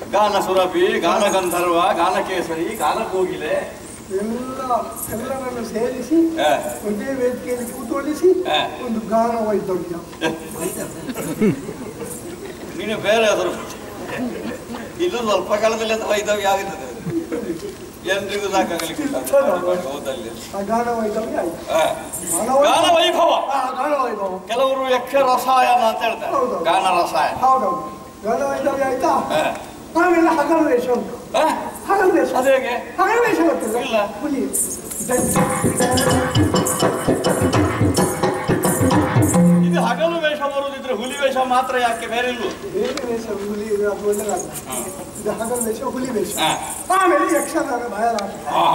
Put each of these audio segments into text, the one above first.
ಗಾನ ಸುರಭಿ ಗಾನ ಗಂಧರ್ವ ಗಾನ ಕೇಸರಿ ಗಾನ ಕೋಗಿಲೆ ಎಲ್ಲ ಎಲ್ಲರನ್ನು ಸೇರಿಸಿ ಆ, ಒಂದೇ ವೇದಿಕೆಯಲ್ಲಿ ಕೂತ್ಕೊಳ್ಳಿಸಿ ಹಾ. ಒಂದು ಗಾನ ವೈದ್ಯ ನೀನು ಬೇರೆ ಹೆಸರು ಇದು ಸ್ವಲ್ಪ ಕಾಲದಲ್ಲಿ ಅದು ವೈದ್ಯವ್ಯ ಆಗುತ್ತದೆ ಎಲ್ರಿಗೂ ಸಾಕಾಗಲಿಕ್ಕೆ ಹೌದಲ್ಲಿ ಆ ಗಾನ ವೈದ್ಯ ಆಯ್ತು ಆ, ಗಾನ ಗಾನ ವೈಭವ ವೈಭವ ಆ, ಗಾನ ವೈಭವ ಕೆಲವರು ಯಕ್ಷ ರಸಾಯನ ಅಂತ ಹೇಳ್ತಾರೆ ಹೌದು. ಗಾನ ರಸಾಯನ ಹೌದೌದು ಗಾನ ವೈದ್ಯ ಆಯ್ತಾ ಆ, ಆಮೇಲೆ ಹಗಲು ವೇಷ ಉಂಟು ಆ, ಹಗಲು ವೇಷ ಅದು ಹೇಗೆ ಹಗಲು ವೇಷ ಗೊತ್ತಿಲ್ಲ ಇಲ್ಲ. ಹುಲಿ ಇದು ಹಗಲು ವೇಷ ಬರುದಿದ್ರೆ ಹುಲಿ ವೇಷ ಮಾತ್ರ ಯಾಕೆ ಬೇರೆ ಇಲ್ವೋ ಬೇರೆ ವೇಷ ಹುಲಿ ಅದು ಒಳ್ಳೆದಾಗ್ತದೆ ಇದು ಹಗಲು ವೇಷ ಹುಲಿ ವೇಷ ಹಾ. ಆಮೇಲೆ ಯಕ್ಷಗಾನ ಬಯಲಾಟ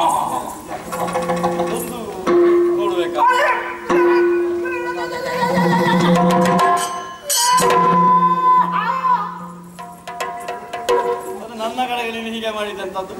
ಒಂದು ನೋಡ್ಬೇಕಾ ಅದು ನನ್ನ ಕಡೆಗೆ ನೀನು ಹೀಗೆ ಮಾಡಿದಂತದ್ದು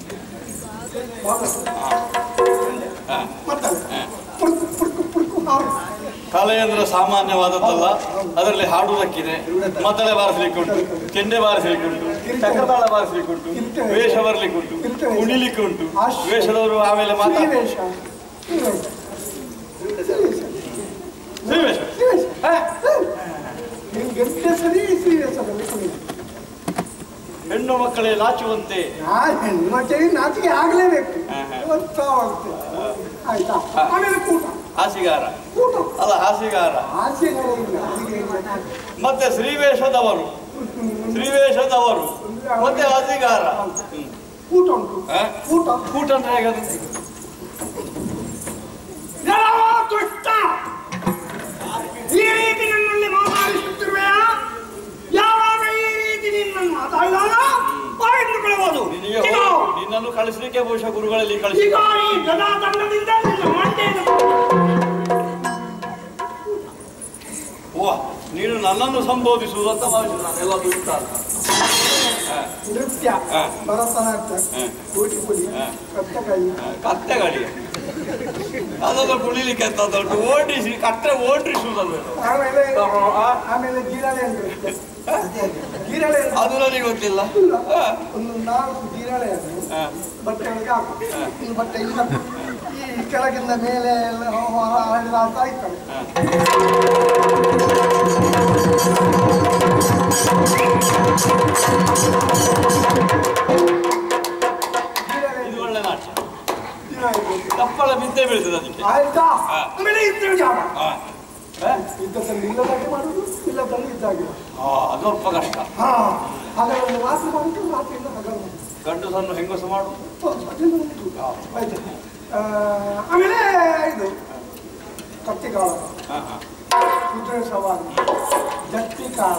ಹಾ. ಮತ್ತೆ ಪುಡ್ಕು ಪುಡ್ಕು ಪುಡ್ಕು ಹಾಡು ಕಲೆ ಅಂದ್ರೆ ಸಾಮಾನ್ಯವಾದದ್ದಲ್ಲ ಅದರಲ್ಲಿ ಹಾಡುವುದಕ್ಕಿದೆ ಮದ್ದಳೆ ಬಾರಿಸ್ಲಿಕ್ಕೆ ಉಂಟು ಕೆಂಡೆ ಬಾರಿಸ್ಲಿಕ್ಕೆ ಉಂಟು ಚಕ್ರತಾಳ ಬಾರಿಸ್ಲಿಕ್ಕೆ ಉಂಟು ವೇಷ ಬರ್ಲಿಕ್ಕೆ ಉಂಟು ಕುಣಿಲಿಕ್ಕೆ ಉಂಟು ವೇಷದವರು ಆಮೇಲೆ ಮಾತಾ ಶ್ರೀವೇಷ ಶ್ರೀವೇಷ ಶ್ರೀವೇಷ ಶ್ರೀವೇಷ ಶ್ರೀವೇಷ ಹಾ? ನೀನು ಗೆದ್ದೆ ಸರಿ ಶ್ರೀವೇಷದಲ್ಲಿ ಕುಣಿದು ಹೆಣ್ಣು ಮಕ್ಕಳೇ ನಾಚುವಂತೆ ನಾ ಹೆಣ್ಮಕ್ಳಿಗೆ ನಾಚಿಕೆ ಆಗ್ಲೇಬೇಕು ಹಾ, ಹಾ. ಗೊತ್ತಾಗುತ್ತೆ ಆಯ್ತಾ ಆಮೇಲೆ ಕೂಟ ಹಾಸಿಗಾರ ಕೂಟ ಅಲ್ಲ ಹಾಸಿಗಾರ ಆಸೆಗಳಿಲ್ಲ ಅದಕ್ಕೆ ಇಲ್ಲ. ಮತ್ತೆ ಶ್ರೀವೇಷದವರು ಶ್ರೀವೇಷದವರು ಮತ್ತೆ ಹಾಸಿಗಾರ ಹ್ಮ್. ಕೂಟ ಉಂಟು ಹಾ? ಕೂಟ ಕೂಟ ಅಂದ್ರೆ ಹೇಗದು ಯಾವ ದುಷ್ಟ ಈ ರೀತಿ ನನ್ನಲ್ಲಿ ಮಾತಾಡಿಸುತ್ತಿರುವೆಯಾ ಯಾವಾಗ ಈ ರೀತಿ ನಿನ್ನನ್ನು ಮಾತಾಡಿದಾಗ ಪವಿತ್ರಗೊಳ್ಳುವುದು ನಿನಗೆ ಈಗ ಹೋ- ನಿನ್ನನ್ನು ಕಳಿಸ್ಲಿಕ್ಕೆ ಬಹುಶಃ ಗುರುಗಳಲ್ಲಿ ಕಳಿಸಿ ಈಗ ಈ ಗದಾ ದಂಡದಿಂದ ನಿನ್ನ ಮಂಡೆಯನ್ನು ಓ ನೀನು ನನ್ನನ್ನು ಸಂಬೋಧಿಸುವುದು ಅಂತ ಭಾವಿಸಿದ ನಾನೆಲ್ಲ ದುಷ್ಟ ಅಂತ ಹಾ, ನೃತ್ಯ ಹಾ. ಭರತನಾಟ್ಯ ಹಾ. ಕೂಟಿಪುಡಿ ಹಾ. ಕತ್ತಕಾಯಿ ಹಾ, ಕತ್ತೆ ಗಾಡಿ ಅದೆಲ್ಲ ಕುಣಿಲಿಕ್ಕೆ ಅಂತ ದೊಡ್ಡ ಓಡಿಸಿ ಕತ್ತೆ ಓಡಿಸುವುದಲ್ಲ ಆಮೇಲೆ ಆ? ಆಮೇಲೆ ಗಿರಳೆ ನೃತ್ಯ ಗಿರಳೆ ನೃತ್ಯ. ಅದು ನನಗೆ ಗೊತ್ತಿಲ್ಲ ಹಾ, ಒಂದು ನಾಲ್ಕು ಗಿರಳೆಯನ್ನು ಹಾ. ಬಟ್ಟೆ ಒಳಗೆ ಹಾಕು ಈ ಬಟ್ಟೆ ಇಲ್ಲ ಈ ಕೆಳಗಿಂದ ಮೇಲೆ ಎಲ್ಲ ಹರಿದಾಡ್ತಾ ಇರ್ತವೆ ಗಿರಳೆ ಇದು ಒಳ್ಳೆ ನಾಟ್ಯ ದಿನ ಇರ್ಬೇಕು. ತಪ್ಪಳ ಬಿದ್ದೆ ಬೀಳ್ತದೆ ಅದಕ್ಕೆ ಆಯ್ತಾ ಹಾ. ಆಮೇಲೆ ಇದ್ರ ಜಾಗ ಹಾ. ಹಾ? ಇದ್ದದಲ್ಲಿ ಇಲ್ಲದಾಗೆ ಮಾಡುದು ಇಲ್ಲದಲ್ಲಿ ಇದ್ದಾಗೆ ಮಾಡುದು. ಹಾ, ಅದು ಸ್ವಲ್ಪ ಕಷ್ಟ ಹಾ ಹಗಲನ್ನು ರಾತ್ರಿ ಮಾಡುದು ರಾತ್ರಿಯಿಂದ ಹಗಲು ಮಾಡುದು. ಗಂಡಸನ್ನು ಹೆಂಗಸು ಮಾಡು ಹೌದು, ಅದೆಲ್ಲ ಉಂಟು. ಆಯ್ತಾ ಆ, ಆಮೇಲೆ ಇದು ಕತ್ತಿಕಾಳ ಹಾ, ಹಾ. ಕುದುರೆ ಸವಾರಿ ಜಟ್ಟಿ ಕಾಳ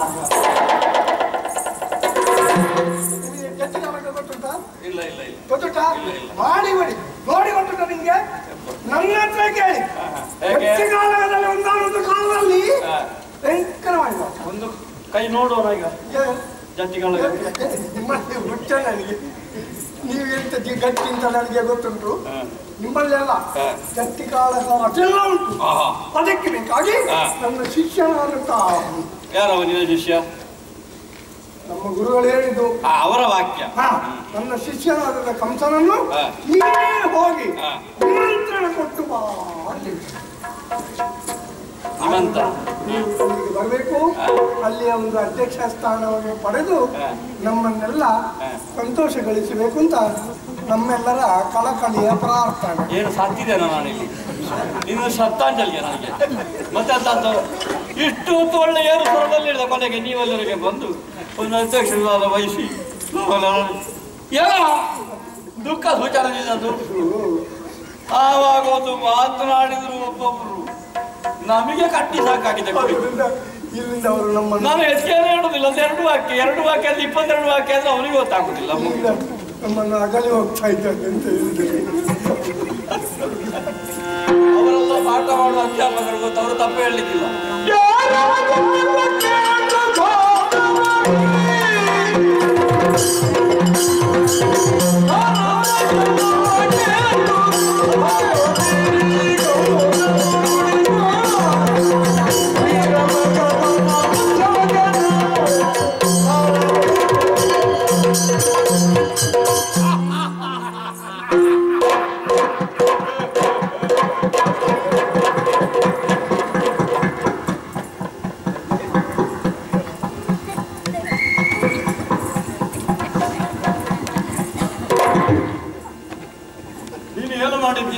ನಿಮಗೆ ಜಟ್ಟಿ ಕಾಳ ಗೊತ್ತುಂಟಾ ಇಲ್ಲ ಇಲ್ಲ ಇಲ್ಲ ಗೊತ್ತುಂಟಾ ಇಲ್ಲ, ಇಲ್ಲ. ಮಾಡಿ ಮಾಡಿ ನೋಡಿ ಗೊತ್ತುಂಟಾ ನಿಮ್ಗೆ ನನ್ನ ಹತ್ರ ಕೇಳಿ ಹಾ, ಹಾ. ಹೇಗೆ ಜಟ್ಟಿ ಕಾಲದಲ್ಲಿ ಒಂದಾನೊಂದು ಕಾಲದಲ್ಲಿ ಹಾ. ಭಯಂಕರವಾಗಿ ಒಂದು ಕೈ ನೋಡೋಣ ಈಗ ಜಟ್ಟಿಗಳ ನಿಮ್ಮಲ್ಲಿ ಹುಚ್ಚ ನನಗೆ ನೀವು ಎಂತ ಜಿ- ಗಟ್ಟಿ ಅಂತ ನನಗೆ ಗೊತ್ತುಂಟು ಹಾ. ನಿಮ್ಮಲ್ಲೆಲ್ಲ ಹಾ. ಗಟ್ಟಿ ಕಾಲ ಅದೆಲ್ಲ ಉಂಟು ಆಹಾ. ಅದಕ್ಕೆ ಬೇಕಾಗಿ ಹಾ. ನನ್ನ ಶಿಷ್ಯನಾದಂತ ಯಾರವ ನಿನ್ನ ಶಿಷ್ಯ ನಮ್ಮ ಗುರುಗಳು ಹೇಳಿದ್ದು ಆ, ಅವರ ವಾಕ್ಯ ಹಾ ನನ್ನ ಶಿಷ್ಯನಾದ ಕಂಸನನ್ನು ಹಾ. ನೀವೇ ಹೋಗಿ ಹಾ. ನಿಮಂತ್ರಣ ಕೊಟ್ಟು ಬಾ ಅಲ್ಲಿ ನಿಮಂತ್ರಣ ನೀವು ಇಲ್ಲಿಗೆ ಬರಬೇಕು ಹಾ. ಅಲ್ಲಿಯ ಒಂದು ಅಧ್ಯಕ್ಷ ಸ್ಥಾನವನ್ನು ಪಡೆದು ಹಾ. ನಮ್ಮನ್ನೆಲ್ಲ ಹಾ. ಸಂತೋಷಗಳಿಸಬೇಕು ಅಂತ ನಮ್ಮೆಲ್ಲರ ಕಳಕಳಿಯ ಪ್ರಾರ್ಥನೆ ಏನು ಸತ್ತಿದ್ದೇನೆ ನಾನಿಲ್ಲಿ ಇನ್ನು ಶ್ರದ್ಧಾಂಜಲಿಯ ನನಗೆ ಮತ್ತೆ ಅಂತ ಇಷ್ಟು ಹೊತ್ತು ಒಳ್ಳೆ ಏನು ಸ್ವರದಲ್ಲಿ ಹೇಳಿದ ಕೊನೆಗೆ ನೀವೆಲ್ಲರಿಗೆ ಬಂದು ಒಂದು ಅಧ್ಯಕ್ಷರಾದ ವಹಿಸಿ ಏನೋ ದುಃಖ ಸೂಚನದಿಲ್ಲದು ಆವಾಗ ಒಂದು ಮಾತನಾಡಿದ್ರು ಒಬ್ಬೊಬ್ರು ನಮಗೆ ಕಟ್ಟಿ ಸಾಕಾಗಿದೆ ಕೊಡಿ ಇಲ್ಲಿಂದ ಇಲ್ಲಿಂದ ಅವರು ನಮ್ಮನ್ನು ನಾನು ಹೆಚ್ಚಿಗೆ ಹೇಳುದಿಲ್ಲ ಒಂದು ಎರಡು ವಾಕ್ಯ ಎರಡು ವಾಕ್ಯ ಅಂದ್ರೆ ಇಪ್ಪತ್ತೆರಡು ವಾಕ್ಯ ಅಂದ್ರೆ ಅವನಿಗೆ ಗೊತ್ತಾಗುದಿಲ್ಲ ಇಲ್ಲಿಂದ ನಮ್ಮನ್ನು ಅಗಲಿ ಹೋಗ್ತಾ ಇದ್ದಾರೆ ಅಂತ ಹೇಳಿದ್ದಾರೆ ಅವರೆಲ್ಲ ಪಾಠ ಮಾಡುವ ಅಧ್ಯಾಪಕರು ಗೊತ್ತು ಅವರು ತಪ್ಪು ಹೇಳಲಿಕ್ಕಿಲ್ಲ ಆ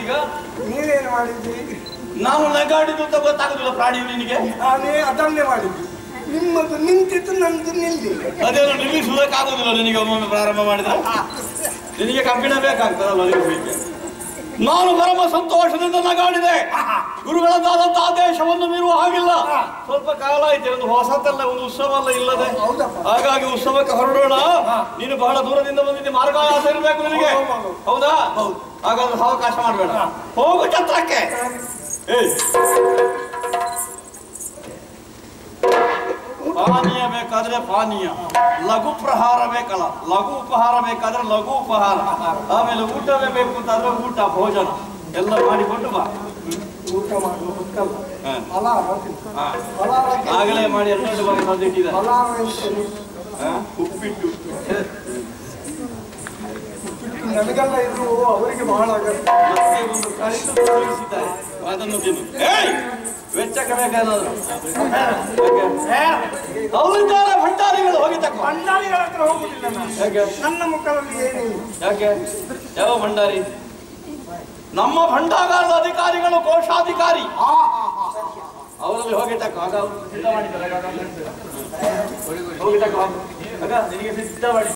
ಈಗ ನೀವೇನು ಮಾಡಿದ್ರಿ ನಾನು ನಗಾಡಿದ್ದು ಅಂತ ಗೊತ್ತಾಗುದಿಲ್ಲ ಪ್ರಾಣಿ ನಿನಗೆ ನಾನೇ ಅದನ್ನೇ ಮಾಡಿದ್ದು ನಿಮ್ಮದು ನಿಂತಿತ್ತು ನಂದು ನಿಲ್ಲಿ ಅದೇನು ನಿಲ್ಲಿಸುವುದಕ್ಕಾಗುದಿಲ್ಲ ನಿನಗೆ ಒಮ್ಮೊಮ್ಮೆ ಪ್ರಾರಂಭ ಮಾಡಿದ್ರೆ ನಿನಗೆ ಕಬ್ಬಿಣ ಬೇಕಾಗ್ತದಲ್ಲ ನಿಲ್ಲಿಸಲಿಕ್ಕೆ ನಾನು ಪರಮ ಸಂತೋಷದಿಂದ ನಗಾಡಿದೆ ಗುರುಗಳದ್ದಾದಂತ ಆದೇಶವನ್ನು ಮೀರುವ ಹಾಗಿಲ್ಲ ಸ್ವಲ್ಪ ಕಾಲ ಆಯ್ತು ಒಂದು ಹೊಸತೆಲ್ಲ ಒಂದು ಉತ್ಸವ ಎಲ್ಲ ಇಲ್ಲದೆ ಹೌದಪ್ಪ. ಹಾಗಾಗಿ ಉತ್ಸವಕ್ಕೆ ಹೊರಡೋಣ ನೀನು ಬಹಳ ದೂರದಿಂದ ಬಂದಿದ್ದೆ ಮಾರ್ಗಾಯಾಸ ಇರಬೇಕು ನಿನಗೆ ಹೌದಾ ಹಾಗಾದ್ರೆ ಅವಕಾಶ ಮಾಡಬೇಡ ಹೋಗು ಛತ್ರಕ್ಕೆ ಏಯ್ ಪಾನೀಯ ಬೇಕಾದ್ರೆ ಪಾನೀಯ ಲಘು ಪ್ರಹಾರ ಬೇಕಲ್ಲ ಲಘು ಉಪಹಾರ ಬೇಕಾದ್ರೆ ಲಘು ಉಪಹಾರ ಆಮೇಲೆ ಊಟವೇ ಬೇಕು ಅಂತಾದ್ರೆ ಊಟ ಭೋಜನ ಎಲ್ಲ ಮಾಡಿಕೊಂಡು ಬಾ ಊಟ ಮಾಡುವ ಗೊತ್ತಲ್ಲ ಹ. ಫಲಾರ ತಿನ್ನು. ಹ. ಫಲಾರಕ್ಕೆ ಆಗಲೇ ಮಾಡಿ ಎರಡು ಬಾರಿ ತಂದಿಟ್ಟಿದ್ದಾರೆ ಫಲಾರ ಎಂತೇನು? ಹ? ಉಪ್ಪಿಟ್ಟು ಉಪ್ಪಿಟ್ಟು ನನಗೆಲ್ಲ ಇದು ಅವರಿಗೆ ಬಹಳ ಅಗತ್ಯ ಮತ್ತೆ ಒಂದು ಕರಿದು ಕಳುಹಿಸಿದ್ದಾರೆ ಅದನ್ನು ತಿನ್ನು ಏಯ್ ವೆಚ್ಚಕ್ಕೆ ಬೇಕಾದ್ರು ಅವರಿದ್ದಾರೆ ಭಂಡಾರಿಗಳು ಹೋಗಿ ತಕ್ಕ ಭಂಡಾರಿಗಳ ಹತ್ರ ಹೋಗುದಿಲ್ಲ ನಾನು ಯಾಕೆ ನನ್ನ ಮುಖದಲ್ಲಿ ಏನಿಲ್ಲ ಯಾಕೆ ಯಾವ ಭಂಡಾರಿ ನಮ್ಮ ಭಂಡಾಗಾರದ ಅಧಿಕಾರಿಗಳು ಕೋಶಾಧಿಕಾರಿ ಆ, ಆ, ಆ. ಅವರಲ್ಲಿ ಹೋಗಿ ತಕ್ಕ ಆಗ ಅವ್ರು ಸಿದ್ಧ ಮಾಡಿದ್ದಾರೆ ಆಗ ಅವ್ರು ಹೋಗಿ ತಕ್ಕ ಆಗ ನಿನಗೆ ಸಿದ್ಧ ಮಾಡಿ